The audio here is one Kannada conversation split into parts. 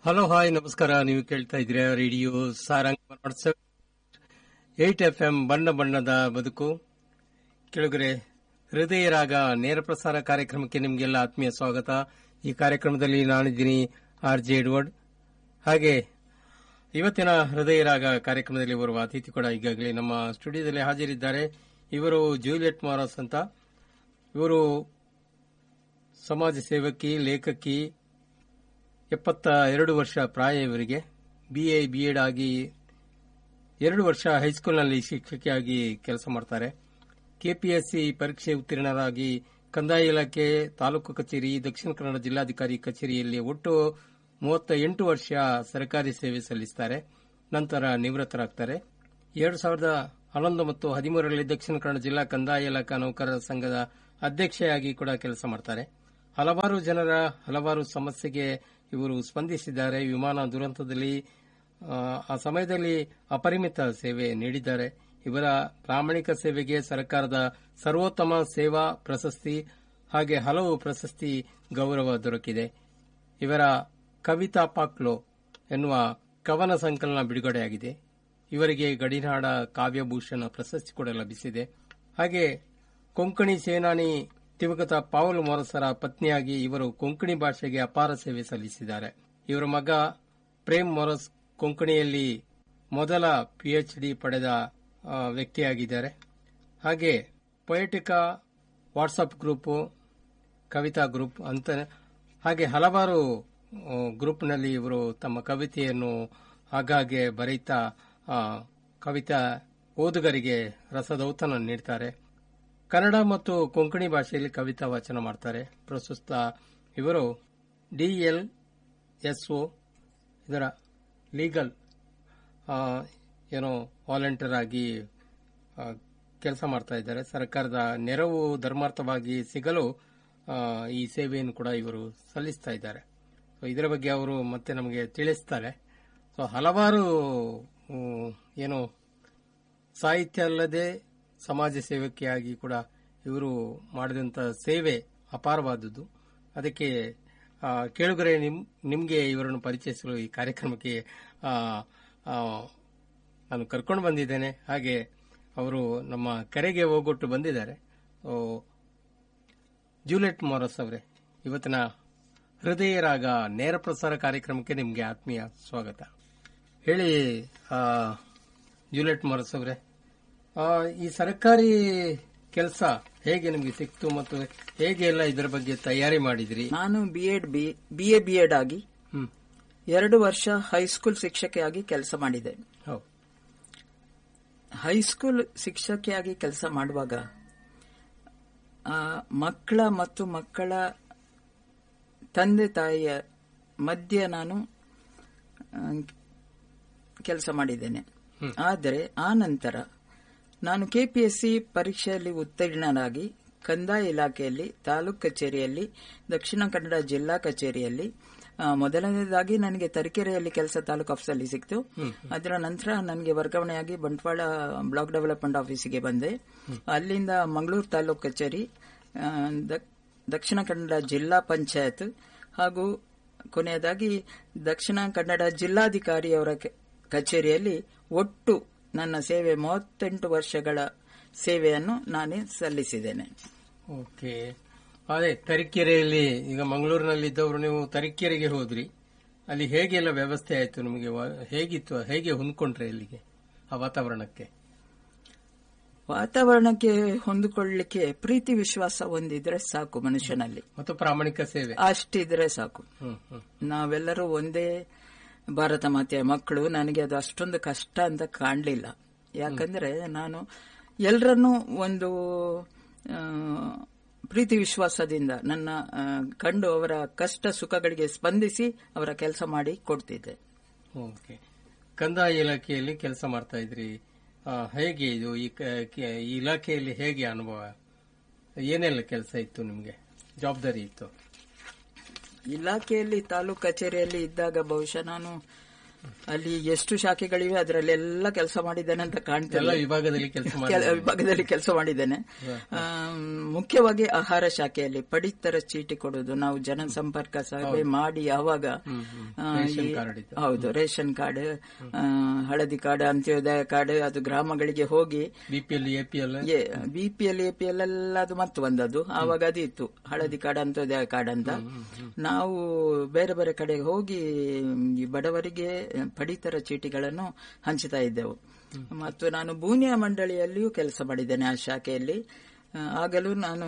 ಹಲೋ ಹಾಯ್ ನಮಸ್ಕಾರ ನೀವು ಕೇಳ್ತಾ ಇದ್ದೀರಾ radio Sarang eight F M ಬಣ್ಣ ಬಣ್ಣದ ಬದುಕು ಕೆಳಗರೆ ಹೃದಯ ರಾಗ ನೇರ ಪ್ರಸಾರ ಕಾರ್ಯಕ್ರಮಕ್ಕೆ ನಿಮಗೆಲ್ಲ ಆತ್ಮೀಯ ಸ್ವಾಗತ ಈ ಕಾರ್ಯಕ್ರಮದಲ್ಲಿ ನಾನಿದ್ದೀನಿ ಆರ್ ಜೆ ಎಡ್ವರ್ಡ್ ಹಾಗೆ ಇವತ್ತಿನ ಹೃದಯ ರಾಗ ಕಾರ್ಯಕ್ರಮದಲ್ಲಿ ಬರುವ ಅತಿಥಿ ಕೂಡ ಈಗಾಗಲೇ ನಮ್ಮ ಸ್ಟುಡಿಯೋದಲ್ಲಿ ಹಾಜರಿದ್ದಾರೆ ಇವರು ಜೂಲಿಯಟ್ ಮಾರಸ್ ಅಂತ ಇವರು ಸಮಾಜ ಸೇವಕಿ ಲೇಖಕಿ ಎಪ್ಪತ್ತ ಎರಡು ವರ್ಷ ಪ್ರಾಯ ಇವರಿಗೆ ಬಿಎ ಬಿಎಡ್ ಆಗಿ ಎರಡು ವರ್ಷ ಹೈಸ್ಕೂಲ್ನಲ್ಲಿ ಶಿಕ್ಷಕಿಯಾಗಿ ಕೆಲಸ ಮಾಡ್ತಾರೆ ಕೆಪಿಎಸ್ಸಿ ಪರೀಕ್ಷೆ ಉತ್ತೀರ್ಣರಾಗಿ ಕಂದಾಯ ಇಲಾಖೆ ತಾಲೂಕು ಕಚೇರಿ ದಕ್ಷಿಣ ಕನ್ನಡ ಜಿಲ್ಲಾಧಿಕಾರಿ ಕಚೇರಿಯಲ್ಲಿ ಒಟ್ಟು ಮೂವತ್ತ ಎಂಟು ವರ್ಷ ಸರ್ಕಾರಿ ಸೇವೆ ಸಲ್ಲಿಸುತ್ತಾರೆ ನಂತರ ನಿವೃತ್ತರಾಗ್ತಾರೆ ಎರಡು ಸಾವಿರದ ಹನ್ನೊಂದು ಮತ್ತು ಹದಿಮೂರರಲ್ಲಿ ದಕ್ಷಿಣ ಕನ್ನಡ ಜಿಲ್ಲಾ ಕಂದಾಯ ಇಲಾಖಾ ನೌಕರರ ಸಂಘದ ಅಧ್ಯಕ್ಷೆಯಾಗಿ ಕೂಡ ಕೆಲಸ ಮಾಡ್ತಾರೆ ಹಲವಾರು ಜನರ ಹಲವಾರು ಸಮಸ್ಯೆಗೆ ಇವರು ಸ್ಪಂದಿಸಿದ್ದಾರೆ ವಿಮಾನ ದುರಂತದಲ್ಲಿ ಆ, ಆ ಸಮಯದಲ್ಲಿ ಅಪರಿಮಿತ ಸೇವೆ ನೀಡಿದ್ದಾರೆ ಇವರ ಪ್ರಾಮಾಣಿಕ ಸೇವೆಗೆ ಸರ್ಕಾರದ ಸರ್ವೋತ್ತಮ ಸೇವಾ ಪ್ರಶಸ್ತಿ ಹಾಗೆ ಹಲವು ಪ್ರಶಸ್ತಿ ಗೌರವ ದೊರಕಿದೆ ಇವರ ಕವಿತಾ ಪಾಕ್ಲೋ ಎನ್ನುವ ಕವನ ಸಂಕಲನ ಬಿಡುಗಡೆಯಾಗಿದೆ ಇವರಿಗೆ ಗಡಿನಾಡ ಕಾವ್ಯಭೂಷಣ ಪ್ರಶಸ್ತಿ ಕೂಡ ಲಭಿಸಿದೆ ಹಾಗೆ ಕೊಂಕಣಿ ಸೇನಾನಿ ದಿವಂಗತ ಪಾವಲ್ ಮೊರಸರ ಪತ್ನಿಯಾಗಿ ಇವರು ಕೊಂಕಣಿ ಭಾಷೆಗೆ ಅಪಾರ ಸೇವೆ ಸಲ್ಲಿಸಿದ್ದಾರೆ ಇವರ ಮಗ ಪ್ರೇಮ್ ಮೊರಸ್ ಕೊಂಕಣಿಯಲ್ಲಿ ಮೊದಲ ಪಿಎಚ್ಡಿ ಪಡೆದ ಆ, ವ್ಯಕ್ತಿಯಾಗಿದ್ದಾರೆ ಹಾಗೆ Poetica WhatsApp group Kavitha group ಅಂತ ಹಾಗೆ ಹಲವಾರು ಆ, ಗ್ರೂಪ್ನಲ್ಲಿ ಇವರು ತಮ್ಮ ಕವಿತೆಯನ್ನು ಆಗಾಗ್ಗೆ ಬರೀತಾ ಆ, ಕವಿತಾ ಓದುಗರಿಗೆ ರಸದೌತಣ ನೀಡ್ತಾರೆ ಕನ್ನಡ ಮತ್ತು ಕೊಂಕಣಿ ಭಾಷೆಯಲ್ಲಿ ಕವಿತಾ ವಾಚನ ಮಾಡ್ತಾರೆ ಪ್ರಸ್ತುತ ಇವರು ಡಿಎಲ್ ಎಸ್ಒ ಇದರ ಲೀಗಲ್ ಆ, ಏನೋ ವಾಲಂಟಿಯರ್ ಆಗಿ ಕೆಲಸ ಮಾಡ್ತಾ ಇದ್ದಾರೆ ಸರ್ಕಾರದ ನೆರವು ಧರ್ಮಾರ್ಥವಾಗಿ ಸಿಗಲು ಆ, ಈ ಸೇವೆಯನ್ನು ಕೂಡ ಇವರು ಸಲ್ಲಿಸ್ತಾ ಇದ್ದಾರೆ ಸೊ ಇದರ ಬಗ್ಗೆ ಅವರು ಮತ್ತೆ ನಮಗೆ ತಿಳಿಸ್ತಾರೆ ಸೊ ಹಲವಾರು ಹ್ಮ್, ಏನು ಸಾಹಿತ್ಯ ಅಲ್ಲದೆ ಸಮಾಜ ಸೇವಕಿಯಾಗಿ ಕೂಡ ಇವರು ಮಾಡಿದಂತ ಸೇವೆ ಅಪಾರವಾದದ್ದು ಅದಕ್ಕೆ ಆ, ಕೇಳುಗರೆ ನಿಮ್ ನಿಮಗೆ ಇವರನ್ನು ಪರಿಚಯಿಸಲು ಈ ಕಾರ್ಯಕ್ರಮಕ್ಕೆ ಆ, ಆ, ನಾನು ಕರ್ಕೊಂಡು ಬಂದಿದ್ದೇನೆ ಹಾಗೆ ಅವರು ನಮ್ಮ ಕರೆಗೆ ಹೋಗೊಟ್ಟು ಬಂದಿದ್ದಾರೆ ಸೊ, ಜೂಲಿಯಟ್ ಮಾರಸ್ ಅವರೇ ಇವತ್ತಿನ ಹೃದಯ ರಾಗ ನೇರ ಪ್ರಸಾರ ಕಾರ್ಯಕ್ರಮಕ್ಕೆ ನಿಮಗೆ ಆತ್ಮೀಯ ಸ್ವಾಗತ ಹೇಳಿ ಆ, ಜೂಲಿಯಟ್ ಮಾರಸ್ ಅವರೇ ಆ, ಈ ಸರ್ಕಾರಿ ಕೆಲಸ ಹೇಗೆ ನಿಮಗೆ ಸಿಕ್ತು ಮತ್ತು ಹೇಗೆ ಎಲ್ಲ ಇದರ ಬಗ್ಗೆ ತಯಾರಿ ಮಾಡಿದ್ರಿ ನಾನು B Ed B A B Ed ಆಗಿ ಹ್ಮ್ ಎರಡು ವರ್ಷ ಹೈಸ್ಕೂಲ್ ಶಿಕ್ಷಕಿಯಾಗಿ ಕೆಲಸ ಮಾಡಿದೆ ಹೌದು ಹೈಸ್ಕೂಲ್ ಶಿಕ್ಷಕಿಯಾಗಿ ಕೆಲಸ ಮಾಡುವಾಗ ಆ, ಮಕ್ಕಳ ಮತ್ತು ಮಕ್ಕಳ ತಂದೆ ತಾಯಿಯ ಮಧ್ಯೆ ನಾನು ಕೆಲಸ ಮಾಡಿದ್ದೇನೆ ಹ್ಮ್. ಆದರೆ ಆ ನಂತರ ನಾನು ಕೆಪಿಎಸ್ಸಿ ಪರೀಕ್ಷೆಯಲ್ಲಿ ಉತ್ತೀರ್ಣರಾಗಿ ಕಂದಾಯ ಇಲಾಖೆಯಲ್ಲಿ ತಾಲೂಕು ಕಚೇರಿಯಲ್ಲಿ ದಕ್ಷಿಣ ಕನ್ನಡ ಜಿಲ್ಲಾ ಕಚೇರಿಯಲ್ಲಿ ಆ, ಮೊದಲನೇದಾಗಿ ನನಗೆ ತರೀಕೆರೆಯಲ್ಲಿ ಕೆಲಸ ತಾಲೂಕು ಆಫೀಸಲ್ಲಿ ಸಿಕ್ತು ಅದರ ನಂತರ ನನಗೆ ವರ್ಗಾವಣೆಯಾಗಿ ಬಂಟ್ವಾಳ ಬ್ಲಾಕ್ ಡೆವಲಪ್ಮೆಂಟ್ ಆಫೀಸಿಗೆ ಬಂದೆ ಅಲ್ಲಿಂದ ಮಂಗಳೂರು ತಾಲೂಕು ಕಚೇರಿ ಆ, ದ- ದಕ್ಷಿಣ ಕನ್ನಡ ಜಿಲ್ಲಾ ಪಂಚಾಯತ್ ಹಾಗೂ ಕೊನೆಯದಾಗಿ ದಕ್ಷಿಣ ಕನ್ನಡ ಜಿಲ್ಲಾಧಿಕಾರಿಯವರ ಕೆ- ಕಚೇರಿಯಲ್ಲಿ ಒಟ್ಟು ನನ್ನ ಸೇವೆ ಮೂವತ್ತೆಂಟು ವರ್ಷಗಳ ಸೇವೆಯನ್ನು ನಾನೇ ಸಲ್ಲಿಸಿದ್ದೇನೆ ಓಕೆ ಅದೇ ತರೀಕೆರೆಯಲ್ಲಿ ಈಗ ಮಂಗಳೂರಿನಲ್ಲಿ ಇದ್ದವರು ನೀವು ತರೀಕೆರೆಗೆ ಹೋದ್ರಿ ಅಲ್ಲಿ ಹೇಗೆಲ್ಲ ವ್ಯವಸ್ಥೆ ಆಯ್ತು ನಿಮಗೆ ವ- ಹೇಗಿತ್ತು ಹೇಗೆ ಹೊಂದ್ಕೊಂಡ್ರೆ ಇಲ್ಲಿಗೆ ಆ ವಾತಾವರಣಕ್ಕೆ ವಾತಾವರಣಕ್ಕೆ ಹೊಂದಿಕೊಳ್ಳಲಿಕ್ಕೆ ಪ್ರೀತಿ ವಿಶ್ವಾಸ ಹೊಂದಿದ್ರೆ ಸಾಕು ಮನುಷ್ಯನಲ್ಲಿ ಮತ್ತು ಪ್ರಾಮಾಣಿಕ ಸೇವೆ ಅಷ್ಟಿದ್ರೆ ಸಾಕು ಹ್ಮ್ ಹ್ಮ್ ನಾವೆಲ್ಲರೂ ಒಂದೇ ಭಾರತ ಮಾತೆಯ ಮಕ್ಕಳು ನನಗೆ ಅದು ಅಷ್ಟೊಂದು ಕಷ್ಟ ಅಂತ ಕಾಣಲಿಲ್ಲ ಯಾಕಂದ್ರೆ ನಾನು ಎಲ್ಲರನ್ನೂ ಒಂದು ಆ, ಪ್ರೀತಿ ವಿಶ್ವಾಸದಿಂದ ನನ್ನ ಆ, ಕಂಡು ಅವರ ಕಷ್ಟ ಸುಖಗಳಿಗೆ ಸ್ಪಂದಿಸಿ ಅವರ ಕೆಲಸ ಮಾಡಿ ಕೊಡ್ತಿದ್ದೆ ಓಕೆ ಕಂದಾಯ ಇಲಾಖೆಯಲ್ಲಿ ಕೆಲಸ ಮಾಡ್ತಾ ಇದ್ರಿ ಆ, ಹೇಗೆ ಇದು ಈ ಕ- ಕೆ- ಈ ಇಲಾಖೆಯಲ್ಲಿ ಹೇಗೆ ಅನುಭವ ಏನೆಲ್ಲ ಕೆಲಸ ಇತ್ತು ನಿಮಗೆ ಜವಾಬ್ದಾರಿ ಇತ್ತು ಇಲಾಖೆಯಲ್ಲಿ ತಾಲೂಕು ಕಚೇರಿಯಲ್ಲಿ ಇದ್ದಾಗ ಬಹುಶಃ ನಾನು ಅಲ್ಲಿ ಎಷ್ಟು ಶಾಖೆಗಳಿವೆ ಅದರಲ್ಲಿ ಎಲ್ಲ ಕೆಲಸ ಮಾಡಿದ್ದೇನೆ ಅಂತ ಕಾಣ್ತೇನೆ ಎಲ್ಲ ವಿಭಾಗದಲ್ಲಿ ಕೆಲಸ ಮಾಡಿ ಕೆಲ ವಿಭಾಗದಲ್ಲಿ ಕೆಲಸ ಮಾಡಿದ್ದೇನೆ ಆಮ್, ಮುಖ್ಯವಾಗಿ ಆಹಾರ ಶಾಖೆಯಲ್ಲಿ ಪಡಿತರ ಚೀಟಿ ಕೊಡುವುದು ನಾವು ಜನಸಂಪರ್ಕ ಸಭೆ ಮಾಡಿ ಯಾವಾಗ ಆ, ರೇಷನ್ ಈ- ಕಾರ್ಡ್ ಇತ್ತು. ಹೌದು ರೇಷನ್ ಕಾರ್ಡ್ ಆ, ಹಳದಿ ಕಾರ್ಡ್ ಅಂತ್ಯೋದಯ ಕಾರ್ಡ್ ಅದು ಗ್ರಾಮಗಳಿಗೆ ಹೋಗಿ ಬಿಪಿಎಲ್ ಎಪಿಎಲ್ ಬಿಪಿಎಲ್ ಎಪಿಎಲ್ ಎಲ್ಲ ಅದು ಮತ್ತೆ ಬಂದದ್ದು ಆವಾಗ ಅದು ಇತ್ತು ಹಳದಿ ಕಾರ್ಡ್ ಅಂತ್ಯೋದಯ ಕಾರ್ಡ್ ಅಂತ ನಾವು ಬೇರೆ ಬೇರೆ ಕಡೆಗೆ ಹೋಗಿ ಈ ಬಡವರಿಗೆ ಪಡಿತರ ಚೀಟಿಗಳನ್ನು ಹಂಚುತ್ತಾ ಇದ್ದೆವು ಮತ್ತು ನಾನು ಬೂನಿಯಾ ಮಂಡಳಿಯಲ್ಲಿಯೂ ಕೆಲಸ ಮಾಡಿದ್ದೇನೆ ಆ ಶಾಖೆಯಲ್ಲಿ ಆ, ಆಗಲೂ ನಾನು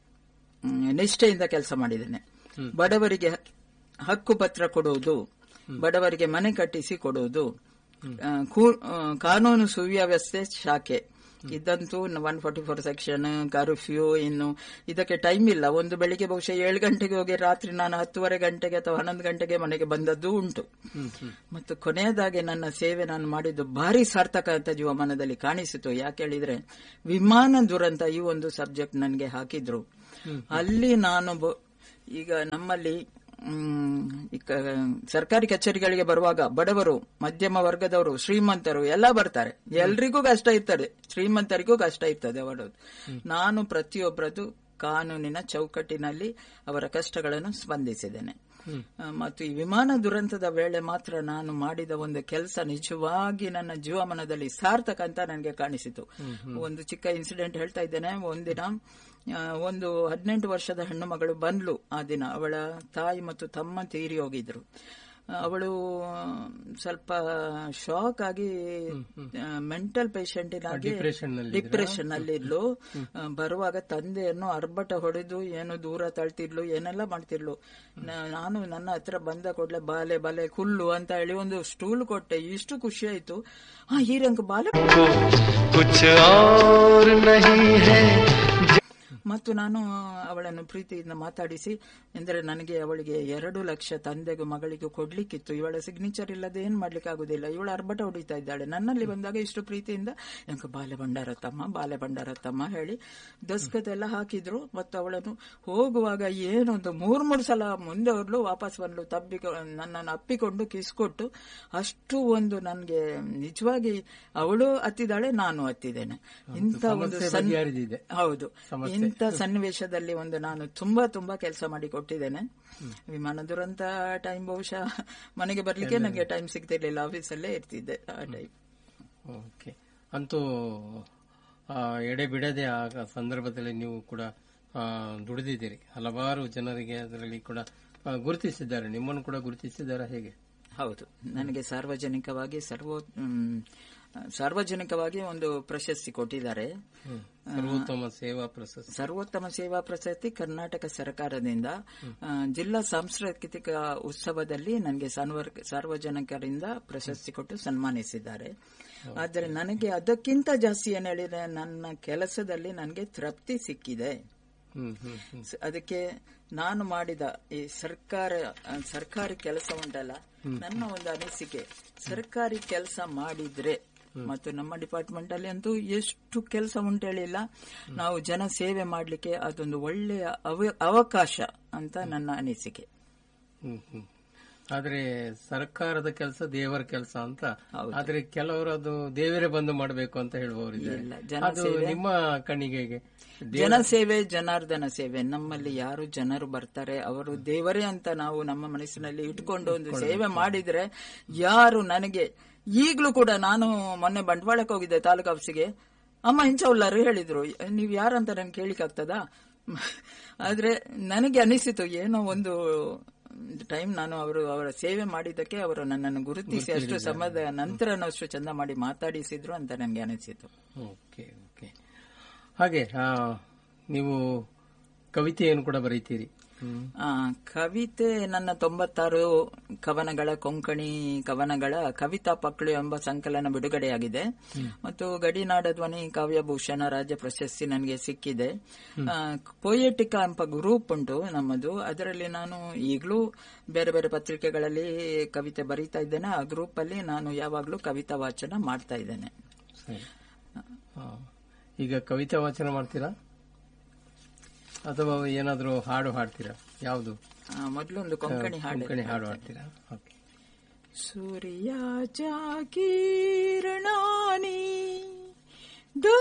ಮ್, ನಿಷ್ಠೆಯಿಂದ ಕೆಲಸ ಮಾಡಿದ್ದೇನೆ ಬಡವರಿಗೆ ಹಕ್ಕು ಪತ್ರ ಕೊಡುವುದು ಬಡವರಿಗೆ ಮನೆ ಕಟ್ಟಿಸಿ ಕೊಡುವುದು ಆ, ಕೂ- ಆ, ಕಾನೂನು ಸುವ್ಯವಸ್ಥೆ ಶಾಖೆ ಇದಂತೂ one forty four section curfew ಇನ್ನು ಇದಕ್ಕೆ ಟೈಮ್ ಇಲ್ಲ ಒಂದು ಬೆಳಿಗ್ಗೆ ಬಹುಶಃ ಏಳು ಗಂಟೆಗೆ ಹೋಗಿ ರಾತ್ರಿ ನಾನು ಹತ್ತುವರೆ ಗಂಟೆಗೆ ಅಥವಾ ಹನ್ನೊಂದು ಗಂಟೆಗೆ ಮನೆಗೆ ಬಂದದ್ದು ಉಂಟು ಮತ್ತು ಕೊನೆಯದಾಗಿ ನನ್ನ ಸೇವೆ ನಾನು ಮಾಡಿದ್ದು ಭಾರಿ ಸಾರ್ಥಕ ಅಂತ ಜೀವಮಾನದಲ್ಲಿ ಕಾಣಿಸಿತು ಯಾಕೆ ಹೇಳಿದ್ರೆ ವಿಮಾನ ದುರಂತ ಈ ಒಂದು ಸಬ್ಜೆಕ್ಟ್ ನನಗೆ ಹಾಕಿದ್ರು ಅಲ್ಲಿ ನಾನು ಬ- ಈಗ ನಮ್ಮಲ್ಲಿ ಮ್, ಈ ಕ- ಸರ್ಕಾರಿ ಕಚೇರಿಗಳಿಗೆ ಬರುವಾಗ ಬಡವರು ಮಧ್ಯಮ ವರ್ಗದವರು ಶ್ರೀಮಂತರು ಎಲ್ಲ ಬರ್ತಾರೆ ಎಲ್ರಿಗೂ ಕಷ್ಟ ಇರ್ತದೆ ಶ್ರೀಮಂತರಿಗೂ ಕಷ್ಟ ಇರ್ತದೆ ಬಡವರು ನಾನು ಪ್ರತಿಯೊಬ್ಬರದು ಕಾನೂನಿನ ಚೌಕಟ್ಟಿನಲ್ಲಿ ಅವರ ಕಷ್ಟಗಳನ್ನು ಸ್ಪಂದಿಸಿದ್ದೇನೆ ಆ, ಮತ್ತು ಈ ವಿಮಾನ ದುರಂತದ ವೇಳೆ ಮಾತ್ರ ನಾನು ಮಾಡಿದ ಒಂದು ಕೆಲಸ ನಿಜವಾಗಿ ನನ್ನ ಜೀವಮಾನದಲ್ಲಿ ಸಾರ್ಥಕ ಅಂತ ನನಗೆ ಕಾಣಿಸಿತು ಒಂದು ಚಿಕ್ಕ ಇನ್ಸಿಡೆಂಟ್ ಹೇಳ್ತಾ ಇದ್ದೇನೆ ಒಂದಿನ ಆ, ಒಂದು ಹದಿನೆಂಟು ವರ್ಷದ ಹೆಣ್ಣು ಮಗಳು ಬಂದ್ಲು ಆ ದಿನ ಅವಳ ತಾಯಿ ಮತ್ತು ತಮ್ಮ ತೀರಿ ಹೋಗಿದ್ರು ಆ, ಅವಳು ಆ, ಸ್ವಲ್ಪ ಶಾಕ್ ಆಗಿ ಮೆಂಟಲ್ ಪೇಷಂಟಿನಾಗಿ ಡಿಪ್ರೆಷನ್ ನಲ್ಲಿ ಡಿಪ್ರೆಷನ್ ಅಲ್ಲಿ ಇದ್ಲು ಆ, ಬರುವಾಗ ತಂದೆಯನ್ನು ಅರ್ಭಟ ಹೊಡೆದು ಏನು ದೂರ ತಳ್ತಿದ್ಲು ಏನೆಲ್ಲ ಮಾಡ್ತಿದ್ಲು ನ- ನಾನು ನನ್ನ ಹತ್ರ ಬಂದ ಕೂಡಲೇ ಬಾಲೆ ಬಾಲೆ ಕುಲ್ಲು ಅಂತ ಹೇಳಿ ಒಂದು ಸ್ಟೂಲ್ ಕೊಟ್ಟೆ ಇಷ್ಟು ಖುಷಿ ಆಯ್ತು ಆ ಹೀರಂಕ್ ಬಾಲೆ को कुछ और नहीं है ಮತ್ತು ನಾನು ಅವಳನ್ನು ಪ್ರೀತಿಯಿಂದ ಮಾತಾಡಿಸಿ ಎಂದರೆ ನನಗೆ ಅವಳಿಗೆ ಎರಡು ಲಕ್ಷ ತಂದೆಗೂ ಮಗಳಿಗೂ ಕೊಡ್ಲಿಕ್ಕಿತ್ತು ಇವಳ ಸಿಗ್ನೇಚರ್ ಇಲ್ಲದೆ ಏನ್ ಮಾಡ್ಲಿಕ್ಕೆ ಆಗುದಿಲ್ಲ ಇವಳು ಅರ್ಭಟ ಹೊಡಿತಾ ಇದ್ದಾಳೆ ನನ್ನಲ್ಲಿ ಬಂದಾಗ ಇಷ್ಟು ಪ್ರೀತಿಯಿಂದ ಎಂಕ ಬಾಲೆ ಭಂಡಾರತ್ತಮ್ಮ ಬಾಲೆ ಭಂಡಾರತ್ತಮ್ಮ ಹೇಳಿ ದಸ್ಕತ್ ಎಲ್ಲ ಹಾಕಿದ್ರು ಮತ್ತು ಅವಳನ್ನು ಹೋಗುವಾಗ ಏನೊಂದು ಮೂರ್ ಮೂರು ಸಲ ಮುಂದೆ ಹೊರಲು ವಾಪಸ್ ಬಂದ್ಲು ತಬ್ಬಿಕೊ ನನ್ನನ್ನು ಅಪ್ಪಿಕೊಂಡು ಕಿಸ್ಕೊಟ್ಟು ಅಷ್ಟು ಒಂದು ನನ್ಗೆ ನಿಜವಾಗಿ ಅವಳು ಹತ್ತಿದ್ದಾಳೆ ನಾನು ಹತ್ತಿದ್ದೇನೆ ಇಂಥ ಒಂದು ಸಮಸ್ಯೆ ಸಣ್ಣ ಬಗೆಹರಿದಿದೆ. ಹೌದು ಸಮಸ್ಯೆ. ಇಂಥ ಸನ್ನಿವೇಶದಲ್ಲಿ ಒಂದು ನಾನು ತುಂಬಾ ತುಂಬಾ ಕೆಲಸ ಮಾಡಿ ಕೊಟ್ಟಿದ್ದೇನೆ ವಿಮಾನ ದುರಂತ ಟೈಮ್ ಬಹುಶಃ ಮನೆಗೆ ಬರ್ಲಿಕ್ಕೆ ನನಗೆ ಟೈಮ್ ಸಿಗ್ತಿರ್ಲಿಲ್ಲ ಆಫೀಸಲ್ಲೇ ಇರ್ತಿದ್ದೆ ಆ ಟೈಮ್ ಓಕೆ ಅಂತೂ ಆ, ಎಡೆ ಬಿಡದೆ ಆ ಸಂದರ್ಭದಲ್ಲಿ ನೀವು ಕೂಡ ಆ, ದುಡಿದಿದ್ದೀರಿ ಹಲವಾರು ಜನರಿಗೆ ಅದರಲ್ಲಿ ಕೂಡ ಆ, ಗುರುತಿಸಿದ್ದಾರೆ ನಿಮ್ಮನ್ನು ಕೂಡ ಗುರುತಿಸಿದ್ದಾರೆ ಹೇಗೆ ಹೌದು ನನಗೆ ಸಾರ್ವಜನಿಕವಾಗಿ ಸರ್ವೋ ಮ್, ಸಾರ್ವಜನಿಕವಾಗಿ ಒಂದು ಪ್ರಶಸ್ತಿ ಕೊಟ್ಟಿದ್ದಾರೆ ಸರ್ವೋತ್ತಮ ಸೇವಾ ಪ್ರಶಸ್ತಿ ಸರ್ವೋತ್ತಮ ಸೇವಾ ಪ್ರಶಸ್ತಿ ಕರ್ನಾಟಕ ಸರ್ಕಾರದಿಂದ ಆ, ಜಿಲ್ಲಾ ಸಾಂಸ್ಕೃತಿಕ ಉತ್ಸವದಲ್ಲಿ ನನಗೆ ಸಾನ್ವರ್- ಸಾರ್ವಜನಿಕರಿಂದ ಪ್ರಶಸ್ತಿ ಕೊಟ್ಟು ಸನ್ಮಾನಿಸಿದ್ದಾರೆ ಆದರೆ ನನಗೆ ಅದಕ್ಕಿಂತ ಜಾಸ್ತಿ ಏನ್ ಹೇಳಿದ್ರೆ ನನ್ನ ಕೆಲಸದಲ್ಲಿ ನನಗೆ ತೃಪ್ತಿ ಸಿಕ್ಕಿದೆ ಹ್ಮ್ ಹ್ಮ್ ಹ್ಮ್ ಸ- ಅದಕ್ಕೆ ನಾನು ಮಾಡಿದ ಈ ಸರ್ಕಾರ ಆ, ಸರ್ಕಾರಿ ಕೆಲಸ ಉಂಟಲ್ಲ ನನ್ನ ಒಂದು ಅನಿಸಿಕೆ ಸರ್ಕಾರಿ ಕೆಲಸ ಮಾಡಿದ್ರೆ ಮತ್ತು ನಮ್ಮ ಡಿಪಾರ್ಟ್ಮೆಂಟ್ ಅಲ್ಲಿ ಅಂತೂ ಎಷ್ಟು ಕೆಲಸ ಉಂಟು ಹೇಳಿಲ್ಲ ನಾವು ಜನ ಸೇವೆ ಮಾಡಲಿಕ್ಕೆ ಅದೊಂದು ಒಳ್ಳೆಯ ಅವ- ಅವಕಾಶ ಅಂತ ನನ್ನ ಅನಿಸಿಕೆ ಹ್ಮ್ ಹ್ಮ್ ಆದ್ರೆ ಸರ್ಕಾರದ ಕೆಲಸ ದೇವರ ಕೆಲಸ ಅಂತ ಹೌದು. ಆದ್ರೆ ಕೆಲವರು ಅದು ದೇವರೇ ಬಂದು ಮಾಡಬೇಕು ಅಂತ ಹೇಳುವವರಿದ್ದಾರೆ ಇಲ್ಲ, ಜನ ಅದು ನಿಮ್ಮ ಕಣಿಗೆಗೆ ಜನ ಸೇವೆ ಜನಾರ್ದನ ಸೇವೆ ನಮ್ಮಲ್ಲಿ ಯಾರು ಜನರು ಬರ್ತಾರೆ ಅವರು ದೇವರೇ ಅಂತ ನಾವು ನಮ್ಮ ಮನಸ್ಸಿನಲ್ಲಿ ಇಟ್ಕೊಂಡು ಒಂದು ಸೇವೆ ಮಾಡಿದ್ರೆ ಯಾರು ನನಗೆ ಈಗಲೂ ಕೂಡ ನಾನು ಮೊನ್ನೆ ಬಂಟ್ವಾಳಕ್ಕೆ ಹೋಗಿದ್ದೆ ತಾಲೂಕು ಆಫೀಸಿಗೆ ಅಮ್ಮ ಇಂಚವುಳ್ಳಾರು ಹೇಳಿದ್ರು ನೀವು ಯಾರಂತ ನನ್ಗೆ ಕೇಳಿಕಾಗ್ತದಾ ಆದ್ರೆ ನನಗೆ ಅನಿಸಿತು ಏನೋ ಒಂದು ಟೈಮ್ ನಾನು ಅವರು ಅವರ ಸೇವೆ ಮಾಡಿದ್ದಕ್ಕೆ ಅವರು ನನ್ನನ್ನು ಗುರುತಿಸಿ ಅಷ್ಟು ಸಮಯದ ನಂತರ ಅಷ್ಟು ಚಂದ ಮಾಡಿ ಮಾತಾಡಿಸಿದ್ರು ಅಂತ ನನಗೆ ಅನಿಸಿತು ಓಕೆ ಓಕೆ ಹಾಗೆ ಆ, ನೀವು ಕವಿತೆಯನ್ನು ಕೂಡ ಬರೀತೀರಿ ಹ್ಮ್. ಆ, ಕವಿತೆ ನನ್ನ ತೊಂಬತ್ತಾರು ಕವನಗಳ ಕೊಂಕಣಿ ಕವನಗಳ ಕವಿತಾ ಪಕ್ಳು ಎಂಬ ಸಂಕಲನ ಬಿಡುಗಡೆಯಾಗಿದೆ ಮತ್ತು ಗಡಿನಾಡ ಧ್ವನಿ ಕಾವ್ಯಭೂಷಣ ರಾಜ್ಯ ಪ್ರಶಸ್ತಿ ನನಗೆ ಸಿಕ್ಕಿದೆ ಪೊಯೆಟಿಕಾ ಎಂಬ ಗ್ರೂಪ್ ಉಂಟು ನಮ್ಮದು ಅದರಲ್ಲಿ ನಾನು ಈಗಲೂ ಬೇರೆ ಬೇರೆ ಪತ್ರಿಕೆಗಳಲ್ಲಿ ಕವಿತೆ ಬರೀತಾ ಇದ್ದೇನೆ ಆ ಗ್ರೂಪ್ ಅಲ್ಲಿ ನಾನು ಯಾವಾಗಲೂ ಕವಿತಾ ವಾಚನ ಮಾಡ್ತಾ ಇದ್ದೇನೆ ಸರಿ ಆ, ಈಗ ಕವಿತಾ ವಾಚನ ಮಾಡ್ತೀರಾ ಅಥವಾ ಏನಾದರೂ ಹಾಡು ಹಾಡ್ತೀರಾ ಯಾವುದು ಮೊದಲು ಒಂದು ಕೊಂಕಣಿ ಹಾಡು ಕೊಂಕಣಿ ಹಾಡು ಹಾಡ್ತೀರಾ ಓಕೆ सूर्याच्या किरणानी